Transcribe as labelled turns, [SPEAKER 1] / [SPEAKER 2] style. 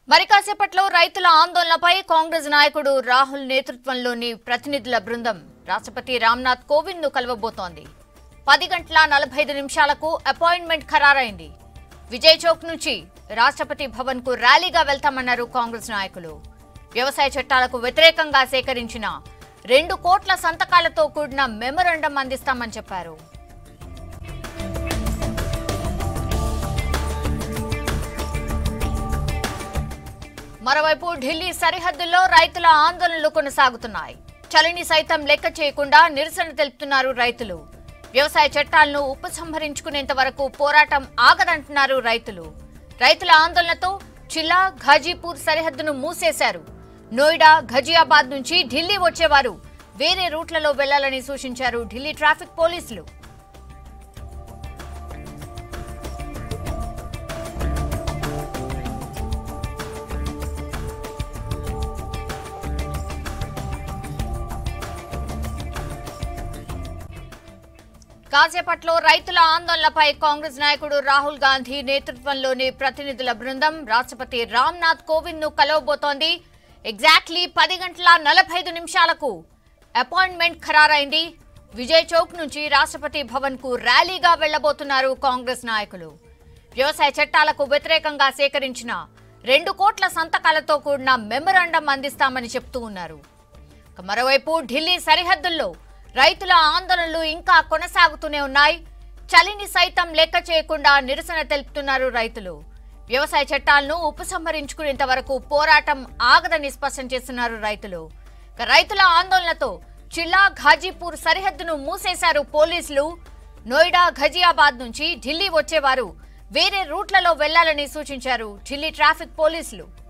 [SPEAKER 1] మరి కాసేపట్లో రైతుల ఆందోళనపై కాంగ్రెస్ నాయకుడు రాహుల్ నేతృత్వంలోని ప్రతినిధుల బృందం రాష్ట్రపతి రామ్నాథ్ కోవింద్ ను కలవబోతోంది పది గంటల నలభై ఐదు నిమిషాలకు అపాయింట్మెంట్ ఖరారైంది విజయ్ చౌక్ నుంచి రాష్ట్రపతి భవన్ కు ర్యాలీగా వెళ్తామన్నారు కాంగ్రెస్ నాయకులు వ్యవసాయ చట్టాలకు వ్యతిరేకంగా సేకరించిన రెండు కోట్ల సంతకాలతో కూడిన మెమొరండం అందిస్తామని చెప్పారు మరోవైపు ఢిల్లీ సరిహద్దుల్లో రైతుల ఆందోళనలు కొనసాగుతున్నాయి చలిని సైతం లెక్క చేయకుండా నిరసన తెలుపుతున్నారు రైతులు వ్యవసాయ చట్టాలను ఉపసంహరించుకునేంత వరకు పోరాటం ఆగదంటున్నారు రైతులు రైతుల ఆందోళనతో చిల్లా ఘాజీపూర్ సరిహద్దును మూసేశారు నోయిడా ఘజియాబాద్ నుంచి ఢిల్లీ వచ్చేవారు వేరే రూట్లలో వెళ్లాలని సూచించారు ఢిల్లీ ట్రాఫిక్ పోలీసులు కాసేపట్లో రైతుల ఆందోళనపై కాంగ్రెస్ నాయకుడు రాహుల్ గాంధీ నేతృత్వంలోని ప్రతినిధుల బృందం రాష్ట్రపతి రామ్నాథ్ కోవింద్ ను కలవబోతోంది ఎగ్జాక్ట్లీ పది గంటల నలభై ఐదు నిమిషాలకు అపాయింట్మెంట్ ఖరారైంది విజయ్ చౌక్ నుంచి రాష్ట్రపతి భవన్ కు ర్యాలీగా వెళ్లబోతున్నారు కాంగ్రెస్ నాయకులు వ్యవసాయ చట్టాలకు వ్యతిరేకంగా సేకరించిన రెండు కోట్ల సంతకాలతో కూడిన మెమరాండం అందిస్తామని చెప్తూ ఉన్నారు ఇక మరోవైపు ఢిల్లీ సరిహద్దుల్లో రైతుల ఆందోళనలు ఇంకా కొనసాగుతూనే ఉన్నాయి చలిని సైతం లెక్క చేయకుండా నిరసన తెలుపుతున్నారు రైతులు వ్యవసాయ చట్టాలను ఉపసంహరించుకునేంత వరకు పోరాటం ఆగదని స్పష్టం చేస్తున్నారు రైతులు ఇక రైతుల ఆందోళనతో చిల్లా ఘాజీపూర్ సరిహద్దును మూసేశారు పోలీసులు నోయిడా ఘజియాబాద్ నుంచి ఢిల్లీ వచ్చేవారు వేరే రూట్లలో వెళ్లాలని సూచించారు ఢిల్లీ ట్రాఫిక్ పోలీసులు